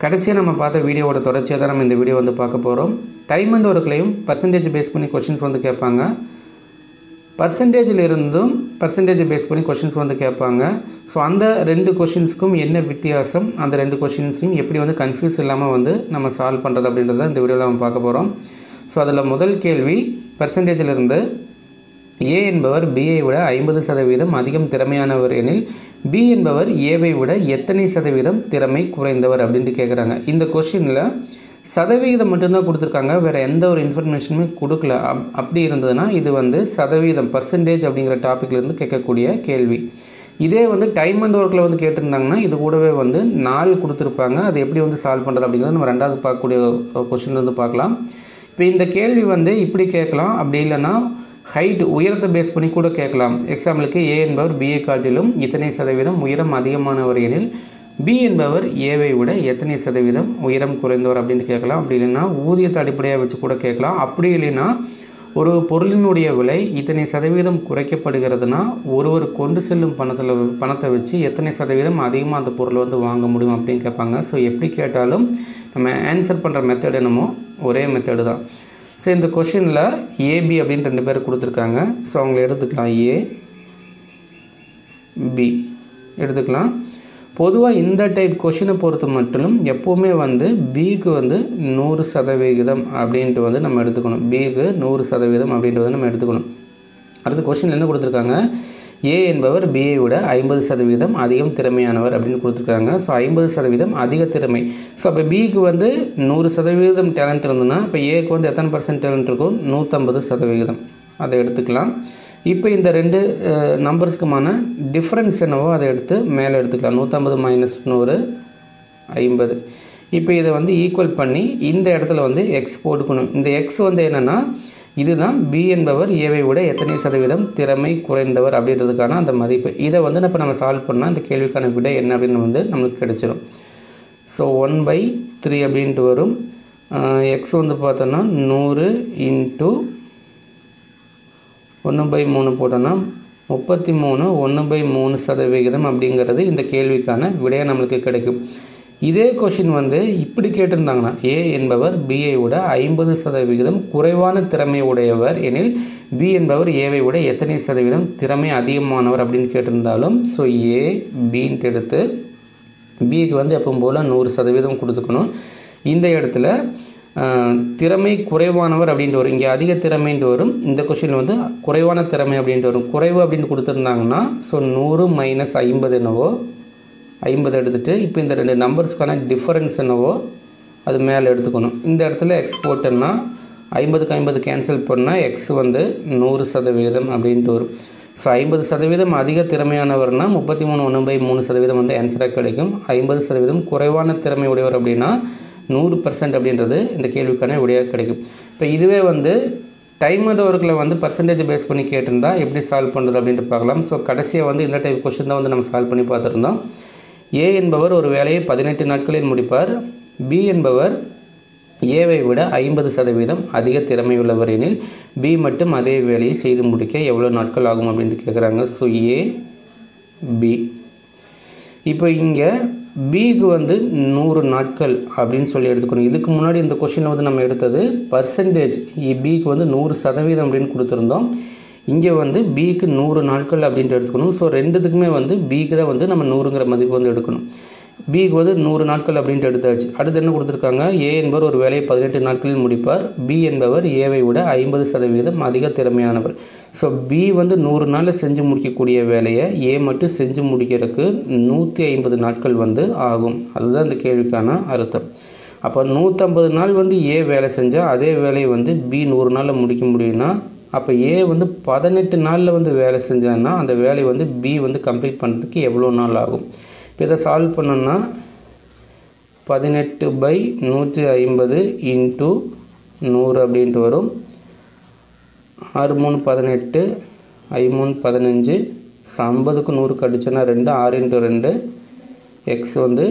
கடைசியாக நம்ம பார்த்த வீடியோவோட தொடர்ச்சியாக தான் நம்ம இந்த வீடியோ வந்து பார்க்க போகிறோம் டைம் அண்ட் ஒர்க்லையும் பர்சன்டேஜ் பேஸ் பண்ணி கொஷின்ஸ் வந்து கேட்பாங்க பர்சன்டேஜில் இருந்தும் பர்சன்டேஜ் பேஸ் பண்ணி கொஷின்ஸ் வந்து கேட்பாங்க ஸோ அந்த ரெண்டு கொஷின்ஸ்க்கும் என்ன வித்தியாசம் அந்த ரெண்டு கொஷின்ஸையும் எப்படி வந்து கன்ஃபியூஸ் இல்லாமல் வந்து நம்ம சால்வ் பண்ணுறது அப்படின்றத இந்த வீடியோவில் நம்ம பார்க்க போகிறோம் ஸோ அதில் முதல் கேள்வி பர்சன்டேஜில் இருந்து ஏ என்பவர் பியை விட ஐம்பது சதவீதம் அதிகம் திறமையானவர் எனில் பி என்பவர் ஏவை விட எத்தனை சதவீதம் திறமை குறைந்தவர் அப்படின்ட்டு கேட்குறாங்க இந்த கொஷினில் சதவீதம் மட்டும்தான் கொடுத்துருக்காங்க வேறு எந்த ஒரு இன்ஃபர்மேஷனுமே கொடுக்கல அப் அப்படி இருந்ததுன்னா இது வந்து சதவீதம் பர்சன்டேஜ் அப்படிங்கிற டாப்பிக்லேருந்து கேட்கக்கூடிய கேள்வி இதே வந்து டைம் அண்ட் ஒர்க்கில் வந்து கேட்டிருந்தாங்கன்னா இது கூடவே வந்து நாள் கொடுத்துருப்பாங்க அது எப்படி வந்து சால்வ் பண்ணுறது அப்படிங்கிறது நம்ம ரெண்டாவது பார்க்கக்கூடிய கொஷின் வந்து பார்க்கலாம் இப்போ இந்த கேள்வி வந்து இப்படி கேட்கலாம் அப்படி இல்லைன்னா ஹைட் உயரத்தை பேஸ் பண்ணி கூட கேட்கலாம் எக்ஸாம்பிளுக்கு ஏ என்பவர் பிஏ காட்டிலும் இத்தனை சதவீதம் உயரம் அதிகமானவர் எனில் பி என்பவர் ஏவை விட எத்தனை சதவீதம் உயரம் குறைந்தவர் அப்படின்னு கேட்கலாம் அப்படி இல்லைன்னா ஊதியத்தை அடிப்படையாக வச்சு கூட கேட்கலாம் அப்படி இல்லைன்னா ஒரு பொருளினுடைய விலை இத்தனை சதவீதம் குறைக்கப்படுகிறதுனா ஒருவர் கொண்டு செல்லும் பணத்தில் பணத்தை வச்சு எத்தனை சதவீதம் அதிகமாக அந்த பொருளை வந்து வாங்க முடியும் அப்படின்னு கேட்பாங்க ஸோ எப்படி கேட்டாலும் நம்ம ஆன்சர் பண்ணுற மெத்தட் என்னமோ ஒரே மெத்தடு தான் ஸோ இந்த கொஷினில் ஏபி அப்படின்னு ரெண்டு பேர் கொடுத்துருக்காங்க ஸோ அவங்கள எடுத்துக்கலாம் ஏ பி எடுத்துக்கலாம் பொதுவாக இந்த டைப் கொஷினை பொறுத்த மட்டும் எப்போவுமே வந்து பிக்கு வந்து நூறு சதவிகிதம் அப்படின்ட்டு வந்து நம்ம எடுத்துக்கணும் பிக்கு நூறு சதவீதம் அப்படின்ட்டு வந்து நம்ம எடுத்துக்கணும் அடுத்த கொஷின் என்ன கொடுத்துருக்காங்க ஏ என்பவர் பிஏ விட ஐம்பது சதவீதம் அதிகம் திறமையானவர் அப்படின்னு கொடுத்துருக்காங்க ஸோ ஐம்பது சதவீதம் அதிக திறமை ஸோ அப்போ பிக்கு வந்து நூறு சதவீதம் டேலண்ட் இருந்ததுன்னா இப்போ ஏக்கு வந்து எத்தனை பர்சன்ட் டேலண்ட் இருக்கும் நூற்றம்பது சதவிகிதம் அதை எடுத்துக்கலாம் இப்போ இந்த ரெண்டு நம்பர்ஸ்க்குமான டிஃப்ரென்ஸ் என்னவோ அதை எடுத்து மேலே எடுத்துக்கலாம் நூற்றம்பது மைனஸ் நூறு ஐம்பது இப்போ இதை வந்து ஈக்குவல் பண்ணி இந்த இடத்துல வந்து எக்ஸ் போட்டுக்கணும் இந்த எக்ஸ் வந்து என்னென்னா இதுதான் பி என்பவர் ஏவை விட எத்தனை சதவீதம் திறமை குறைந்தவர் அப்படின்றதுக்கான அந்த மதிப்பு இதை வந்து இப்போ நம்ம சால்வ் பண்ணால் இந்த கேள்விக்கான விடை என்ன அப்படின்னு வந்து நம்மளுக்கு கிடைச்சிடும் ஸோ ஒன் பை த்ரீ அப்படின்ட்டு வரும் எக்ஸ் வந்து பார்த்தோன்னா நூறு இன்ட்டு ஒன்று பை மூணு போட்டோன்னா முப்பத்தி மூணு ஒன்று பை மூணு சதவிகிதம் அப்படிங்கிறது இந்த கேள்விக்கான விடையாக நம்மளுக்கு கிடைக்கும் இதே கொஷின் வந்து இப்படி கேட்டிருந்தாங்கன்னா ஏ என்பவர் பிஐ விட ஐம்பது சதவிகிதம் குறைவான திறமை உடையவர் எனில் பி என்பவர் ஏவை விட எத்தனை சதவீதம் திறமை அதிகமானவர் அப்படின்னு கேட்டிருந்தாலும் ஸோ ஏ பின்ட்டு எடுத்து பிக்கு வந்து எப்பவும் போல் நூறு சதவீதம் கொடுத்துக்கணும் இந்த இடத்துல திறமை குறைவானவர் அப்படின்ட்டு வரும் இங்கே அதிக திறமைன்ட்டு வரும் இந்த கொஷினில் வந்து குறைவான திறமை அப்படின்ட்டு வரும் குறைவு அப்படின்னு கொடுத்துருந்தாங்கன்னா ஸோ நூறு மைனஸ் ஐம்பது என்னவோ ஐம்பது எடுத்துகிட்டு இப்போ இந்த ரெண்டு நம்பர்ஸ்க்கான டிஃபரன்ஸ் என்னவோ அது மேலே எடுத்துக்கணும் இந்த இடத்துல எக்ஸ் போட்டோன்னா ஐம்பதுக்கு ஐம்பது கேன்சல் பண்ணால் எக்ஸ் வந்து நூறு சதவீதம் அப்படின்ட்டு வரும் ஸோ ஐம்பது சதவீதம் அதிக திறமையானவர்னால் முப்பத்தி மூணு ஒன்று பை மூணு சதவீதம் வந்து ஆன்சராக கிடைக்கும் ஐம்பது சதவீதம் குறைவான திறமை உடையவர் அப்படின்னா நூறு பர்சன்ட் அப்படின்றது இந்த கேள்விக்கான விடையாக கிடைக்கும் இப்போ இதுவே வந்து டைம் அண்ட் ஒர்க்கில் வந்து பர்சன்டேஜ் பேஸ் பண்ணி கேட்டிருந்தா எப்படி சால்வ் பண்ணுறது அப்படின்ட்டு பார்க்கலாம் ஸோ கடைசியாக வந்து இந்த டைப் கொஷின் தான் வந்து நம்ம சால்வ் பண்ணி பார்த்துருந்தோம் ஏ என்பவர் ஒரு வேலையை பதினெட்டு நாட்களில் முடிப்பார் பி என்பவர் ஏவை விட ஐம்பது சதவீதம் அதிக திறமை உள்ளவர் எனில் பி மட்டும் அதே வேலையை செய்து முடிக்க எவ்வளோ நாட்கள் ஆகும் அப்படின்ட்டு கேட்குறாங்க ஸோ ஏ பி இப்போ இங்கே பிக்கு வந்து நூறு நாட்கள் அப்படின்னு சொல்லி எடுத்துக்கணும் இதுக்கு முன்னாடி இந்த கொஷினில் வந்து நம்ம எடுத்தது பர்சன்டேஜ் பிக்கு வந்து நூறு சதவீதம் அப்படின்னு கொடுத்துருந்தோம் இங்கே வந்து பிக்கு நூறு நாட்கள் அப்படின்ட்டு எடுத்துக்கணும் ஸோ ரெண்டுத்துக்குமே வந்து பிக்கு தான் வந்து நம்ம நூறுங்கிற மதிப்பு வந்து எடுக்கணும் பிக்கு வந்து நூறு நாட்கள் அப்படின்ட்டு எடுத்தாச்சு அடுத்து என்ன கொடுத்துருக்காங்க ஏ என்பவர் ஒரு வேலையை பதினெட்டு நாட்களில் முடிப்பார் பி என்பவர் ஏவை விட ஐம்பது சதவீதம் அதிக திறமையானவர் ஸோ பி வந்து நூறு நாளில் செஞ்சு முடிக்கக்கூடிய வேலையை ஏ மட்டும் செஞ்சு முடிக்கிறதுக்கு நூற்றி ஐம்பது நாட்கள் வந்து ஆகும் அதுதான் இந்த கேள்விக்கான அர்த்தம் அப்போ நூற்றம்பது நாள் வந்து ஏ வேலை செஞ்சால் அதே வேலையை வந்து பி நூறு நாளில் முடிக்க முடியும்னா அப்போ ஏ வந்து பதினெட்டு நாளில் வந்து வேலை செஞ்சான்னா அந்த வேலையை வந்து பி வந்து கம்ப்ளீட் பண்ணுறதுக்கு எவ்வளோ நாள் ஆகும் இப்போ இதை சால்வ் பண்ணோன்னா பதினெட்டு பை நூற்றி ஐம்பது இன்ட்டு நூறு அப்படின்ட்டு வரும் ஆறு மூணு பதினெட்டு ஐ மூணு பதினஞ்சு ஐம்பதுக்கு நூறு கடிச்சோன்னா ரெண்டு ஆறு இன்ட்டு ரெண்டு எக்ஸ் வந்து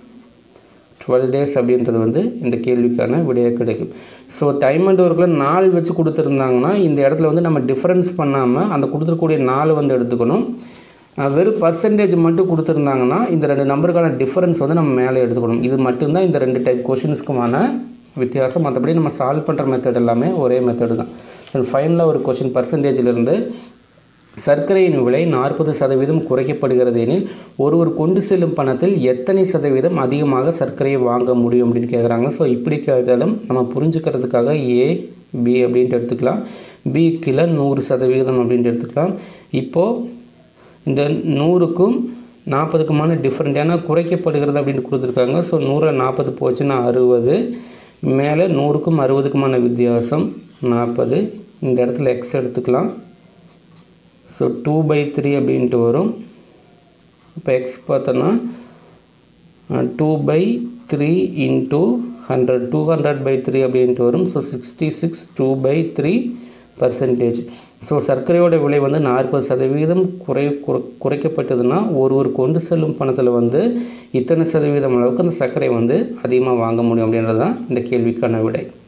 டுவெல் டேஸ் அப்படின்றது வந்து இந்த கேள்விக்கான விடையாக கிடைக்கும் ஸோ டைம் அண்ட் ஒர்க்கில் நாள் வச்சு கொடுத்துருந்தாங்கன்னா இந்த இடத்துல வந்து நம்ம டிஃப்ரென்ஸ் பண்ணாமல் அந்த கொடுத்துருக்கக்கூடிய நாள் வந்து எடுத்துக்கணும் அஹ், வெறும் பர்சன்டேஜ் மட்டும் கொடுத்துருந்தாங்கன்னா இந்த ரெண்டு நம்பருக்கான டிஃபரன்ஸ் வந்து நம்ம மேலே எடுத்துக்கணும் இது மட்டும்தான் இந்த ரெண்டு டைப் கொஷின்ஸ்க்குமான வித்தியாசம் மற்றபடி நம்ம சால்வ் பண்ணுற மெத்தட் எல்லாமே ஒரே மெத்தடு தான் ஃபைனலாக ஒரு கொஷின் பர்சன்டேஜிலிருந்து சர்க்கரையின் விலை நாற்பது சதவீதம் குறைக்கப்படுகிறது எனில் ஒருவர் கொண்டு செல்லும் பணத்தில் எத்தனை சதவீதம் அதிகமாக சர்க்கரையை வாங்க முடியும் அப்படின்னு கேட்குறாங்க ஸோ இப்படி கேட்டாலும் நம்ம புரிஞ்சுக்கிறதுக்காக ஏ பி அப்படின்ட்டு எடுத்துக்கலாம் பி கீழே நூறு சதவீதம் அப்படின்ட்டு எடுத்துக்கலாம் இப்போது இந்த நூறுக்கும் நாற்பதுக்குமான டிஃப்ரெண்ட் ஏன்னா குறைக்கப்படுகிறது அப்படின்னு கொடுத்துருக்காங்க ஸோ நூறில் நாற்பது போச்சுன்னா அறுபது மேலே நூறுக்கும் அறுபதுக்குமான வித்தியாசம் நாற்பது இந்த இடத்துல எக்ஸ் எடுத்துக்கலாம் ஸோ டூ பை த்ரீ அப்படின்ட்டு வரும் இப்போ எக்ஸ் பார்த்தோன்னா two by three into hundred two hundred by three அப்படின்ட்டு வரும் so sixty six two by three percentage so சர்க்கரையோட விலை வந்து நாற்பது சதவீதம் குறை குறை- குறைக்கப்பட்டதுன்னா ஒருவர் கொண்டு செல்லும் பணத்தில் வந்து இத்தனை சதவீதம் அளவுக்கு அந்த சர்க்கரை வந்து அதிகமாக வாங்க முடியும் அப்படின்றது தான் இந்த கேள்விக்கான விடை